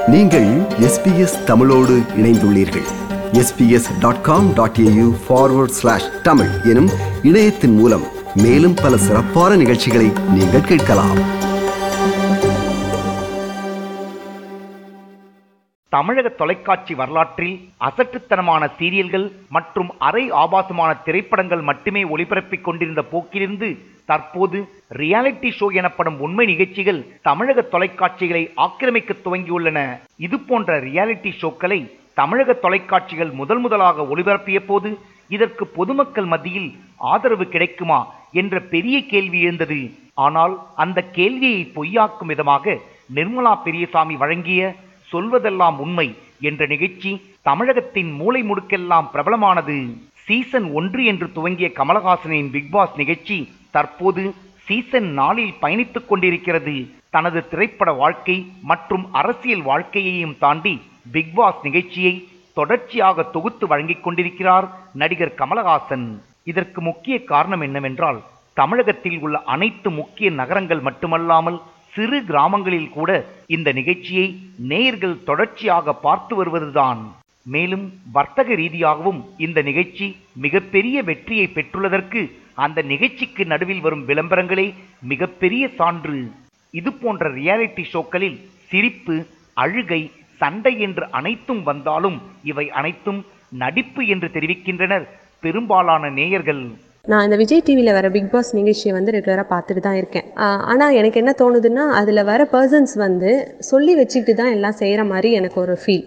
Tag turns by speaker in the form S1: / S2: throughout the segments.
S1: நீங்கள் எஸ்பிஎஸ் தமிழோடு இணைந்துள்ளீர்கள் SBS dot com dot AU forward slash Tamil எனும் இணையத்தின் மூலம் மேலும் பல சிறப்பான நிகழ்ச்சிகளை நீங்கள் கேட்கலாம்
S2: தமிழக தொலைக்காட்சி வரலாற்றில் அசட்டுத்தனமான சீரியல்கள் மற்றும் அரை ஆபாசமான திரைப்படங்கள் மட்டுமே ஒளிபரப்பிக் கொண்டிருந்த போக்கிலிருந்து தற்போது ரியாலிட்டி ஷோ எனப்படும் உண்மை நிகழ்ச்சிகள் தமிழக தொலைக்காட்சிகளை ஆக்கிரமிக்க துவங்கியுள்ளன இது போன்ற ரியாலிட்டி ஷோக்களை தமிழக தொலைக்காட்சிகள் முதல் முதலாக ஒளிபரப்பிய போது இதற்கு பொதுமக்கள் மத்தியில் ஆதரவு கிடைக்குமா என்ற பெரிய கேள்வி எழுந்தது ஆனால் அந்த கேள்வியை பொய்யாக்கும் விதமாக நிர்மலா பெரியசாமி வழங்கிய சொல்வதெல்லாம் உண்மை என்ற நிகழ்ச்சி தமிழகத்தின் மூலை முடுக்கெல்லாம் பிரபலமானது சீசன் ஒன்று என்று துவங்கிய கமலஹாசனின் பிக் பாஸ் நிகழ்ச்சி தற்போது சீசன் நாலில் பயணித்துக் கொண்டிருக்கிறது தனது திரைப்பட வாழ்க்கை மற்றும் அரசியல் வாழ்க்கையையும் தாண்டி பிக் பாஸ் நிகழ்ச்சியை தொடர்ச்சியாக தொகுத்து வழங்கிக் கொண்டிருக்கிறார் நடிகர் கமலஹாசன் இதற்கு முக்கிய காரணம் என்னவென்றால் தமிழகத்தில் உள்ள அனைத்து முக்கிய நகரங்கள் மட்டுமல்லாமல் சிறு கிராமங்களில் கூட இந்த நிகழ்ச்சியை நேயர்கள் தொடர்ச்சியாக பார்த்து வருவதுதான் மேலும் வர்த்தக ரீதியாகவும் இந்த நிகழ்ச்சி மிகப்பெரிய வெற்றியை பெற்றுள்ளதற்கு அந்த நிகழ்ச்சிக்கு நடுவில் வரும் விளம்பரங்களே மிகப்பெரிய சான்று இது போன்ற ரியாலிட்டி ஷோக்களில் சிரிப்பு அழுகை சண்டை என்று அனைத்தும் வந்தாலும் இவை அனைத்தும் நடிப்பு என்று தெரிவிக்கின்றனர் பெரும்பாலான நேயர்கள்
S3: நான் இந்த விஜய் டிவியில் வர பிக் பாஸ் நிகழ்ச்சியை வந்து ரெகுலராக பார்த்துட்டு தான் இருக்கேன் ஆனால் எனக்கு என்ன தோணுதுன்னா அதில் வர பர்சன்ஸ் வந்து சொல்லி வச்சுக்கிட்டு தான் எல்லாம் செய்கிற மாதிரி எனக்கு ஒரு ஃபீல்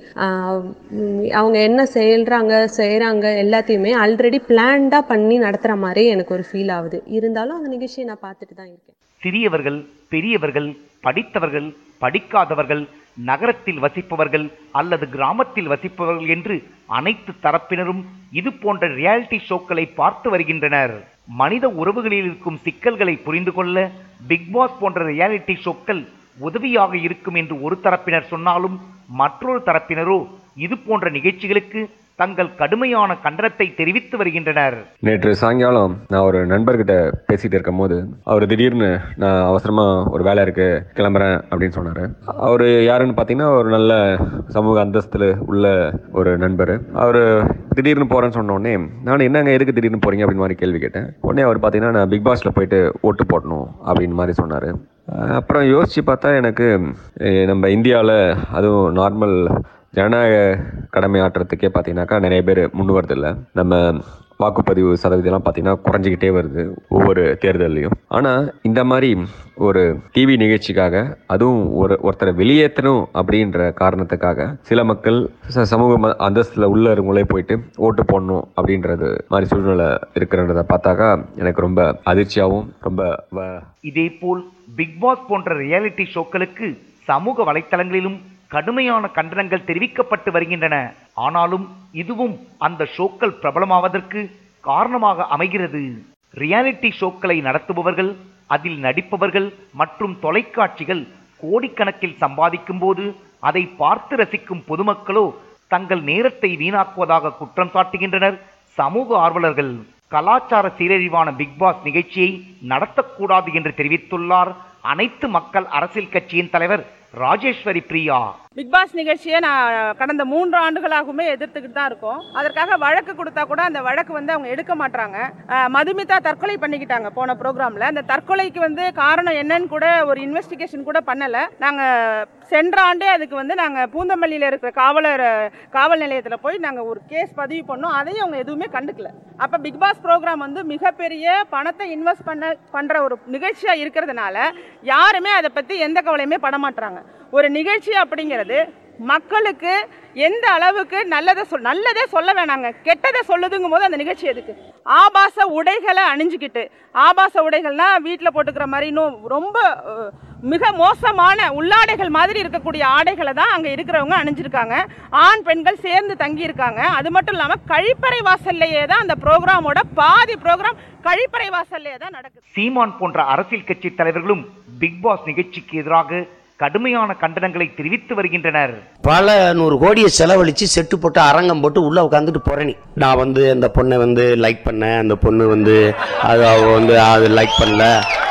S3: அவங்க என்ன செய்கிறாங்க செய்கிறாங்க எல்லாத்தையுமே ஆல்ரெடி பிளான்டாக பண்ணி நடத்துகிற மாதிரி எனக்கு ஒரு ஃபீல் ஆகுது இருந்தாலும் அந்த நிகழ்ச்சியை நான் பார்த்துட்டு தான் இருக்கேன்
S2: சிறியவர்கள் பெரியவர்கள் படித்தவர்கள் படிக்காதவர்கள் நகரத்தில் வசிப்பவர்கள் அல்லது கிராமத்தில் வசிப்பவர்கள் என்று அனைத்து தரப்பினரும் இது போன்ற ரியாலிட்டி ஷோக்களை பார்த்து வருகின்றனர் மனித உறவுகளில் இருக்கும் சிக்கல்களை புரிந்து கொள்ள பிக் பாஸ் போன்ற ரியாலிட்டி ஷோக்கள் உதவியாக இருக்கும் என்று ஒரு தரப்பினர் சொன்னாலும் மற்றொரு தரப்பினரோ இது போன்ற நிகழ்ச்சிகளுக்கு தங்கள் கடுமையான கண்டனத்தை தெரிவித்து வருகின்றனர்
S4: நேற்று சாயங்காலம் நான் ஒரு நண்பர்கிட்ட பேசிட்டு இருக்கும் போது அவர் திடீர்னு நான் அவசரமா ஒரு வேலை இருக்கு கிளம்புறேன் அப்படின்னு சொன்னாரு அவர் யாருன்னு பார்த்தீங்கன்னா ஒரு நல்ல சமூக அந்தஸ்துல உள்ள ஒரு நண்பர் அவர் திடீர்னு போறேன்னு சொன்ன உடனே நான் என்னங்க எதுக்கு திடீர்னு போறீங்க அப்படின்னு மாதிரி கேள்வி கேட்டேன் உடனே அவர் பார்த்தீங்கன்னா நான் பிக் பாஸ்ல போயிட்டு ஓட்டு போடணும் அப்படின்னு மாதிரி சொன்னாரு அஹ் அப்புறம் யோசிச்சு பார்த்தா எனக்கு அஹ் நம்ம இந்தியாவில் அதுவும் நார்மல் ஜனநாயக கடமை ஆற்றுறதுக்கே பார்த்தீங்கன்னாக்கா நிறைய பேர் முன் வரதில்ல நம்ம வாக்குப்பதிவு சதவீதம்லாம் பார்த்தீங்கன்னா குறைஞ்சிக்கிட்டே வருது ஒவ்வொரு தேர்தல்லையும் ஆனால் இந்த மாதிரி ஒரு டிவி நிகழ்ச்சிக்காக அதுவும் ஒரு ஒருத்தரை வெளியேற்றணும் அப்படின்ற காரணத்துக்காக சில மக்கள் ச- சமூக ம- அந்தஸ்துல உள்ள இருக்கவங்களே போயிட்டு ஓட்டு போடணும் அப்படின்றது மாதிரி சூழ்நிலை இருக்கிறன்றதை பார்த்தாக்கா எனக்கு ரொம்ப அதிர்ச்சியாகவும் ரொம்ப வ-
S2: இதேபோல் பிக் பாஸ் போன்ற ரியாலிட்டி ஷோக்களுக்கு சமூக வலைத்தளங்களிலும் கடுமையான கண்டனங்கள் தெரிவிக்கப்பட்டு வருகின்றன ஆனாலும் இதுவும் அந்த ஷோக்கள் பிரபலமாவதற்கு காரணமாக அமைகிறது ரியாலிட்டி ஷோக்களை நடத்துபவர்கள் அதில் நடிப்பவர்கள் மற்றும் தொலைக்காட்சிகள் கோடிக்கணக்கில் சம்பாதிக்கும் போது அதை பார்த்து ரசிக்கும் பொதுமக்களோ தங்கள் நேரத்தை வீணாக்குவதாக குற்றம் சாட்டுகின்றனர் சமூக ஆர்வலர்கள் கலாச்சார சீரழிவான பிக் பாஸ் நிகழ்ச்சியை நடத்தக்கூடாது என்று தெரிவித்துள்ளார் அனைத்து மக்கள் அரசியல் கட்சியின் தலைவர் ராஜேஸ்வரி பிரியா
S5: பிக் பாஸ் நிகழ்ச்சியை நான் கடந்த மூன்று ஆண்டுகளாகவுமே எதிர்த்துக்கிட்டு தான் இருக்கோம் அதற்காக வழக்கு கொடுத்தா கூட அந்த வழக்கு வந்து அவங்க எடுக்க மாட்டாங்க அஹ், மதுமிதா தற்கொலை பண்ணிக்கிட்டாங்க போன ப்ரோக்ராமில் அந்த தற்கொலைக்கு வந்து காரணம் என்னன்னு கூட ஒரு இன்வெஸ்டிகேஷன் கூட பண்ணலை நாங்கள் சென்ற ஆண்டே அதுக்கு வந்து நாங்கள் பூந்தமல்லியில் இருக்கிற காவலர் காவல் நிலையத்தில் போய் நாங்கள் ஒரு கேஸ் பதிவு பண்ணோம் அதையும் அவங்க எதுவுமே கண்டுக்கல அப்போ பிக் பாஸ் ப்ரோக்ராம் வந்து மிகப்பெரிய பணத்தை இன்வெஸ்ட் பண்ண பண்ணுற ஒரு நிகழ்ச்சியாக இருக்கிறதுனால யாருமே அதை பற்றி எந்த கவலையுமே பட மாட்டாங்க ஒரு நிகழ்ச்சி அப்படிங்கிறது மக்களுக்கு எந்த அளவுக்கு நல்லதை சொல் நல்லதே சொல்ல வேணாங்க கெட்டதை சொல்லுதுங்கும் போது அந்த நிகழ்ச்சி எதுக்கு ஆபாச உடைகளை அணிஞ்சுக்கிட்டு ஆபாச உடைகள்னா வீட்டில் போட்டுக்கிற மாதிரி இன்னும் ரொம்ப அஹ், மிக மோசமான உள்ளாடைகள் மாதிரி இருக்கக்கூடிய ஆடைகளை தான் அங்கே இருக்கிறவங்க அணிஞ்சிருக்காங்க ஆண் பெண்கள் சேர்ந்து தங்கியிருக்காங்க அது மட்டும் இல்லாமல் கழிப்பறை வாசல்லையே தான் அந்த ப்ரோக்ராமோட பாதி ப்ரோக்ராம் கழிப்பறை வாசல்லையே தான் நடக்குது
S2: சீமான் போன்ற அரசியல் கட்சி தலைவர்களும் பிக் பாஸ் நிகழ்ச்சிக்கு எதிராக கடுமையான கண்டனங்களை தெரிவித்து வருகின்றனர்
S6: பல நூறு கோடியை செலவழிச்சு செட்டு போட்டு அரங்கம் போட்டு உள்ள உட்காந்துட்டு போறேன் நீ நான் வந்து அந்த பொண்ணை வந்து லைக் பண்ணேன் அந்த பொண்ணு வந்து அது அவ வந்து அது லைக் பண்ணல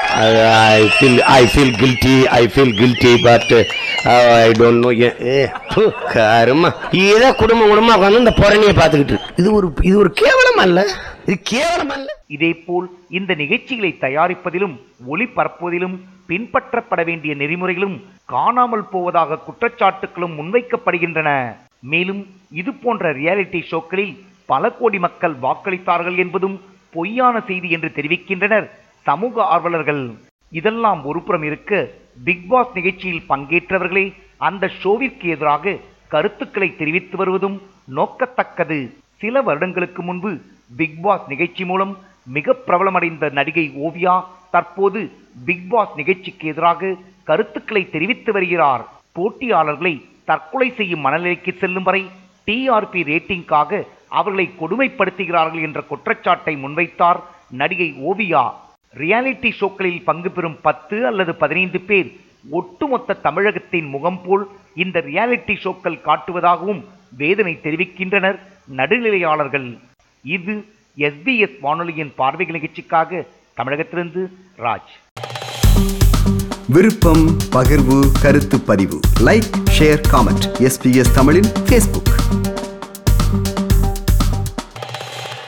S6: I feel I feel guilty I feel guilty but I don't know a karma இதே குடும்பம் குடும்பம் உட்காந்து இந்த புறணியை பார்த்துக்கிட்டு இருக்கு. இது ஒரு இது ஒரு கேவலம் அல்ல இது கேவலம் அல்ல
S2: இதேபோல் இந்த நிகழ்ச்சிகளை தயாரிப்பதிலும் ஒளிபரப்புவதிலும் பின்பற்றப்பட வேண்டிய நெறிமுறைகளும் காணாமல் போவதாக குற்றச்சாட்டுகளும் முன்வைக்கப்படுகின்றன மேலும் இது போன்ற ரியாலிட்டி ஷோக்களில் பல கோடி மக்கள் வாக்களித்தார்கள் என்பதும் பொய்யான செய்தி என்று தெரிவிக்கின்றனர் சமூக ஆர்வலர்கள் இதெல்லாம் ஒருபுறம் இருக்க பிக் பாஸ் நிகழ்ச்சியில் பங்கேற்றவர்களே அந்த ஷோவிற்கு எதிராக கருத்துக்களை தெரிவித்து வருவதும் நோக்கத்தக்கது சில வருடங்களுக்கு முன்பு பிக் பாஸ் நிகழ்ச்சி மூலம் மிக பிரபலமடைந்த நடிகை ஓவியா தற்போது பிக் பாஸ் நிகழ்ச்சிக்கு எதிராக கருத்துக்களை தெரிவித்து வருகிறார் போட்டியாளர்களை தற்கொலை செய்யும் மனநிலைக்கு செல்லும் வரை டிஆர்பி ரேட்டிங்காக அவர்களை கொடுமைப்படுத்துகிறார்கள் என்ற குற்றச்சாட்டை முன்வைத்தார் நடிகை ஓவியா ரியாலிட்டி ஷோக்களில் பங்கு பெறும் பத்து அல்லது பதினைந்து பேர் ஒட்டுமொத்த தமிழகத்தின் முகம் போல் இந்த ரியாலிட்டி ஷோக்கள் காட்டுவதாகவும் வேதனை தெரிவிக்கின்றனர் நடுநிலையாளர்கள் இது எஸ்பிஎஸ் வானொலியின் பார்வைகள் நிகழ்ச்சிக்காக தமிழகத்திலிருந்து ராஜ்
S1: விருப்பம் பகிர்வு கருத்து பதிவு லைக் ஷேர் காமெண்ட் எஸ்பிஎஸ் தமிழின் ஃபேஸ்புக்